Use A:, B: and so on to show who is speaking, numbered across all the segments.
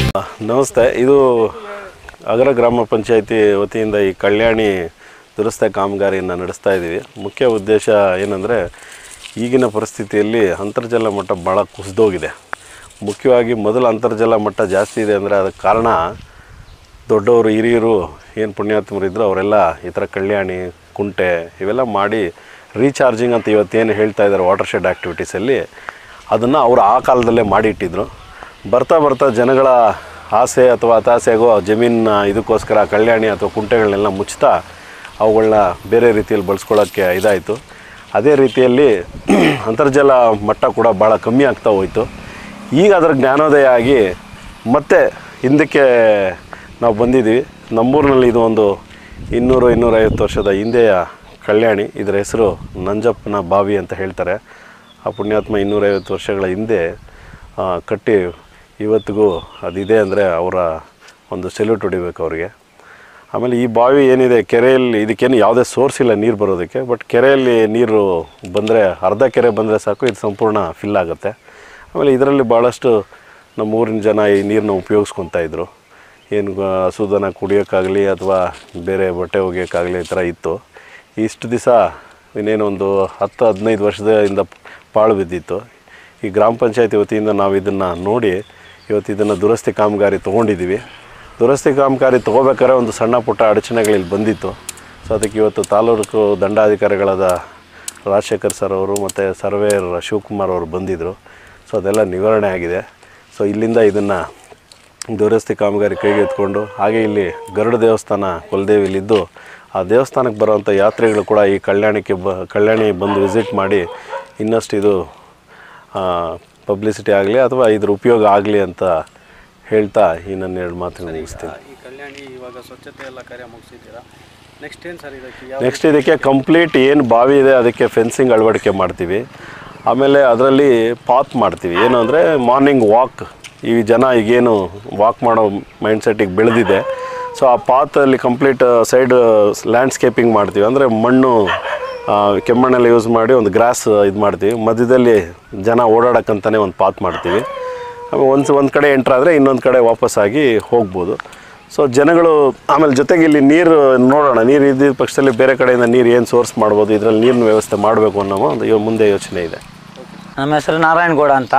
A: ನಮಸ್ತೆ ಇದು ಅಗರ ಗ್ರಾಮ ಪಂಚಾಯಿತಿ ವತಿಯಿಂದ ಈ ಕಲ್ಯಾಣಿ ದುರಸ್ತಿ ಕಾಮಗಾರಿಯನ್ನು ನಡೆಸ್ತಾ ಇದ್ದೀವಿ ಮುಖ್ಯ ಉದ್ದೇಶ ಏನಂದರೆ ಈಗಿನ ಪರಿಸ್ಥಿತಿಯಲ್ಲಿ ಅಂತರ್ಜಲ ಮಟ್ಟ ಭಾಳ ಕುಸಿದೋಗಿದೆ ಮುಖ್ಯವಾಗಿ ಮೊದಲು ಅಂತರ್ಜಲ ಮಟ್ಟ ಜಾಸ್ತಿ ಇದೆ ಅಂದರೆ ಅದಕ್ಕೆ ಕಾರಣ ದೊಡ್ಡವರು ಹಿರಿಯರು ಏನು ಪುಣ್ಯಾತ್ಮರು ಇದ್ದರು ಅವರೆಲ್ಲ ಈ ಥರ ಕಲ್ಯಾಣಿ ಕುಂಟೆ ಇವೆಲ್ಲ ಮಾಡಿ ರೀಚಾರ್ಜಿಂಗ್ ಅಂತ ಇವತ್ತೇನು ಹೇಳ್ತಾ ಇದ್ದಾರೆ ವಾಟರ್ ಶೆಡ್ ಆ್ಯಕ್ಟಿವಿಟೀಸಲ್ಲಿ ಅದನ್ನು ಅವರು ಆ ಕಾಲದಲ್ಲೇ ಮಾಡಿ ಇಟ್ಟಿದ್ರು ಬರ್ತಾ ಬರ್ತಾ ಜನಗಳ ಆಸೆ ಅಥವಾ ಹತಾಸೆಗೋ ಜಮೀನಿನ ಇದಕ್ಕೋಸ್ಕರ ಕಲ್ಯಾಣಿ ಅಥವಾ ಕುಂಟೆಗಳನ್ನೆಲ್ಲ ಮುಚ್ತಾ ಅವುಗಳನ್ನ ಬೇರೆ ರೀತಿಯಲ್ಲಿ ಬಳಸ್ಕೊಳ್ಳೋಕ್ಕೆ ಇದಾಯಿತು ಅದೇ ರೀತಿಯಲ್ಲಿ ಅಂತರ್ಜಲ ಮಟ್ಟ ಕೂಡ ಭಾಳ ಕಮ್ಮಿ ಆಗ್ತಾ ಹೋಯಿತು ಈಗ ಅದರ ಜ್ಞಾನೋದಯ ಆಗಿ ಮತ್ತೆ ಹಿಂದಕ್ಕೆ ನಾವು ಬಂದಿದ್ದೀವಿ ನಮ್ಮೂರಿನಲ್ಲಿ ಇದು ಒಂದು ಇನ್ನೂರು ಇನ್ನೂರೈವತ್ತು ವರ್ಷದ ಹಿಂದೆಯ ಕಲ್ಯಾಣಿ ಇದರ ಹೆಸರು ನಂಜಪ್ಪನ ಬಾವಿ ಅಂತ ಹೇಳ್ತಾರೆ ಆ ಪುಣ್ಯಾತ್ಮ ಇನ್ನೂರೈವತ್ತು ವರ್ಷಗಳ ಹಿಂದೆ ಆ, ಕಟ್ಟಿ ಇವತ್ತಿಗೂ ಅದಿದೆ ಅಂದರೆ ಅವರ ಒಂದು ಸೆಲ್ಯೂಟ್ ಹೊಡಿಬೇಕು ಅವರಿಗೆ ಆಮೇಲೆ ಈ ಬಾವಿ ಏನಿದೆ ಕೆರೆಯಲ್ಲಿ ಇದಕ್ಕೇನು ಯಾವುದೇ ಸೋರ್ಸ್ ಇಲ್ಲ ನೀರು ಬರೋದಕ್ಕೆ ಬಟ್ ಕೆರೆಯಲ್ಲಿ ನೀರು ಬಂದರೆ ಅರ್ಧ ಕೆರೆ ಬಂದರೆ ಸಾಕು ಇದು ಸಂಪೂರ್ಣ ಫಿಲ್ ಆಗುತ್ತೆ ಆಮೇಲೆ ಇದರಲ್ಲಿ ಭಾಳಷ್ಟು ನಮ್ಮ ಊರಿನ ಜನ ಈ ನೀರನ್ನ ಉಪಯೋಗಿಸ್ಕೊತಾ ಇದ್ರು ಏನು ಗ- ಹಸುದನ ಕುಡಿಯೋಕ್ಕಾಗಲಿ ಅಥವಾ ಬೇರೆ ಬಟ್ಟೆ ಒಗೆಯೋಕ್ಕಾಗಲಿ ಈ ಥರ ಇತ್ತು ಇಷ್ಟು ದಿವಸ ಇನ್ನೇನು ಒಂದು ಹತ್ತು ಹದಿನೈದು ವರ್ಷದಿಂದ ಪಾಳು ಬಿದ್ದಿತ್ತು ಈ ಗ್ರಾಮ ಪಂಚಾಯತಿ ವತಿಯಿಂದ ನಾವು ಇದನ್ನು ನೋಡಿ ಇವತ್ತು ಇದನ್ನು ದುರಸ್ತಿ ಕಾಮಗಾರಿ ತೊಗೊಂಡಿದ್ದೀವಿ ದುರಸ್ತಿ ಕಾಮಗಾರಿ ತೊಗೋಬೇಕಾದ್ರೆ ಒಂದು ಸಣ್ಣ ಪುಟ್ಟ ಅಡಚಣೆಗಳಿಲ್ಲಿ ಬಂದಿತ್ತು ಸೊ ಅದಕ್ಕೆ ಇವತ್ತು ತಾಲೂಕು ದಂಡಾಧಿಕಾರಿಗಳಾದ ರಾಜಶೇಖರ್ ಸರ್ ಅವರು ಮತ್ತು ಸರ್ವೇಯರ್ ಶಿವಕುಮಾರ್ ಅವರು ಬಂದಿದ್ದರು ಸೊ ಅದೆಲ್ಲ ನಿವಾರಣೆ ಆಗಿದೆ ಸೊ ಇಲ್ಲಿಂದ ಇದನ್ನು ದುರಸ್ತಿ ಕಾಮಗಾರಿ ಕೈಗೆ ಎತ್ಕೊಂಡು ಹಾಗೆ ಇಲ್ಲಿ ಗರುಡ ದೇವಸ್ಥಾನ ಕುಲದೇವಿಲಿದ್ದು ಆ ದೇವಸ್ಥಾನಕ್ಕೆ ಬರುವಂಥ ಯಾತ್ರಿಗಳು ಕೂಡ ಈ ಕಲ್ಯಾಣಕ್ಕೆ ಬ ಕಲ್ಯಾಣಿ ಬಂದು ವಿಸಿಟ್ ಮಾಡಿ ಇನ್ನಷ್ಟು ಇದು ಪಬ್ಲಿಸಿಟಿ ಆಗಲಿ ಅಥವಾ ಇದ್ರ ಉಪಯೋಗ ಆಗಲಿ ಅಂತ ಹೇಳ್ತಾ ಈ ನನ್ನ ಎರಡು ಮಾತನ್ನು ಮುಗಿಸ್ತೀನಿ
B: ಈ ಕಲ್ಯಾಣಿ ಇವಾಗ ಸ್ವಚ್ಛತೆ ಎಲ್ಲ ಕಾರ್ಯ ಮುಗಿಸಿದ್ದೀರಾ ನೆಕ್ಸ್ಟ್ ಏನು ಸರ್ ಇದಕ್ಕೆ ಯಾವ
A: ನೆಕ್ಸ್ಟ್ ಇದಕ್ಕೆ ಕಂಪ್ಲೀಟ್ ಏನು ಬಾವಿ ಇದೆ ಅದಕ್ಕೆ ಫೆನ್ಸಿಂಗ್ ಅಳವಡಿಕೆ ಮಾಡ್ತೀವಿ ಆಮೇಲೆ ಅದರಲ್ಲಿ ಪಾತ್ ಮಾಡ್ತೀವಿ ಏನು ಅಂದರೆ ಮಾರ್ನಿಂಗ್ ವಾಕ್ ಈ ಜನ ಈಗೇನು ವಾಕ್ ಮಾಡೋ ಮೈಂಡ್ಸೆಟ್ಟಿಗೆ ಬೆಳೆದಿದೆ ಸೊ ಆ ಪಾತಲ್ಲಿ ಕಂಪ್ಲೀಟ್ ಸೈಡ್ ಲ್ಯಾಂಡ್ಸ್ಕೇಪಿಂಗ್ ಮಾಡ್ತೀವಿ ಅಂದರೆ ಮಣ್ಣು ಆ, ಕೆಮ್ಮಣ್ಣೆಲ್ಲ ಯೂಸ್ ಮಾಡಿ ಒಂದು ಗ್ರಾಸ್ ಇದು ಮಾಡ್ತೀವಿ ಮಧ್ಯದಲ್ಲಿ ಜನ ಓಡಾಡಕ್ಕಂತಲೇ ಒಂದು ಪಾತ್ ಮಾಡ್ತೀವಿ ಆಮೇಲೆ ಒಂದು ಒಂದು ಕಡೆ ಎಂಟ್ರಾದರೆ ಇನ್ನೊಂದು ಕಡೆ ವಾಪಸ್ಸಾಗಿ ಹೋಗ್ಬೋದು ಸೊ ಜನಗಳು ಆಮೇಲೆ ಜೊತೆಗೆ ಇಲ್ಲಿ ನೀರು ನೋಡೋಣ ನೀರು ಇದ್ದಿದ್ದ ಪಕ್ಷದಲ್ಲಿ ಬೇರೆ ಕಡೆಯಿಂದ ನೀರು ಏನು ಸೋರ್ಸ್ ಮಾಡ್ಬೋದು ಇದರಲ್ಲಿ ನೀರಿನ ವ್ಯವಸ್ಥೆ ಮಾಡಬೇಕು ಅನ್ನೋ ಒಂದು ಯೋ- ಮುಂದೆ ಯೋಚನೆ ಇದೆ
C: ನಮ್ಮ ಹೆಸರು ನಾರಾಯಣಗೌಡ ಅಂತ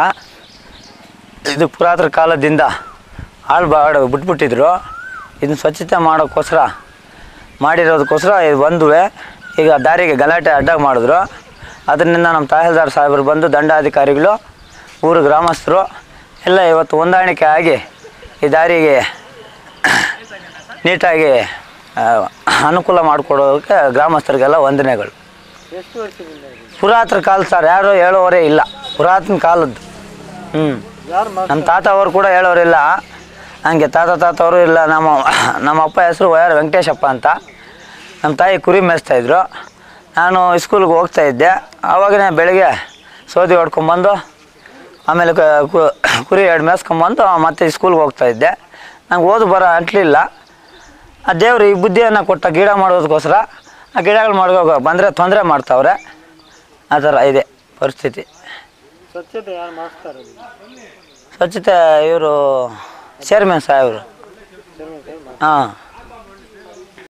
C: ಇದು ಪುರಾತನ ಕಾಲದಿಂದ ಆಳು ಬಾಡ ಬಿಟ್ಬಿಟ್ಟಿದ್ರು ಇದನ್ನ ಸ್ವಚ್ಛತೆ ಮಾಡೋಕ್ಕೋಸ್ಕರ ಮಾಡಿರೋದಕ್ಕೋಸ್ಕರ ಇದು ಬಂದುವೆ ಈಗ ದಾರಿಗೆ ಗಲಾಟೆ ಅಡ್ಡ ಮಾಡಿದ್ರು ಅದರಿಂದ ನಮ್ಮ ತಹಸೀಲ್ದಾರ್ ಸಾಹೇಬರು ಬಂದು ದಂಡಾಧಿಕಾರಿಗಳು ಊರು ಗ್ರಾಮಸ್ಥರು ಎಲ್ಲ ಇವತ್ತು ಹೊಂದಾಣಿಕೆ ಆಗಿ ಈ ದಾರಿಗೆ ನೀಟಾಗಿ ಆ, ಅನುಕೂಲ ಮಾಡಿಕೊಡೋದಕ್ಕೆ ಗ್ರಾಮಸ್ಥರಿಗೆಲ್ಲ ವಂದನೆಗಳು
B: ಎಷ್ಟು ವರ್ಷದಿಂದ ಇದೆ
C: ಪುರಾತನ ಕಾಲ ಸರ್ ಯಾರು ಹೇಳೋವರೇ ಇಲ್ಲ ಪುರಾತನ ಕಾಲದ್ದು ಹ್ಞೂ
B: ಯಾರು
C: ನಮ್ಮ ತಾತ ಅವರು ಕೂಡ ಹೇಳೋರಿಲ್ಲ ಹಂಗೆ ತಾತ ತಾತ ಅವರು ಇಲ್ಲ ನಮ್ಮ ನಮ್ಮ ಅಪ್ಪ ಹೆಸರು ವೈಆರ್ ವೆಂಕಟೇಶಪ್ಪ ಅಂತ ನಮ್ಮ ತಾಯಿ ಕುರಿ ಮೇಯಿಸ್ತಾ ಇದ್ರು ನಾನು ಸ್ಕೂಲ್ಗೆ ಹೋಗ್ತಾ ಇದ್ದೆ ಆವಾಗನೇ ಬೆಳಿಗ್ಗೆ ಸೋದಿ ಹೊಡ್ಕೊಂಬಂದು ಆಮೇಲೆ ಕ- ಕು- ಕುರಿ ಎರಡು ಮೇಯ್ಸ್ಕೊಂಬಂದು ಮತ್ತೆ ಸ್ಕೂಲ್ಗೆ ಹೋಗ್ತಾ ಇದ್ದೆ ನಂಗೆ ಓದು ಬರೋ ಅಂಟ್ಲಿಲ್ಲ ಆ ದೇವರು ಈ ಬುದ್ಧಿಯನ್ನು ಕೊಟ್ಟ ಗಿಡ ಮಾಡೋದಕ್ಕೋಸ್ಕರ ಆ ಗಿಡಗಳು ಮಾಡ್ಕೋ ಬಂದರೆ ತೊಂದರೆ ಮಾಡ್ತಾವ್ರೆ ಆ ಥರ ಇದೆ ಪರಿಸ್ಥಿತಿ
B: ಸ್ವಚ್ಛತೆ ಯಾರು ಮಾಡಿಸ್ತಾರೆ
C: ಸ್ವಚ್ಛತೆ ಇವರು ಚೇರ್ಮನ್ ಸಾಹೇಬರು ಹಾಂ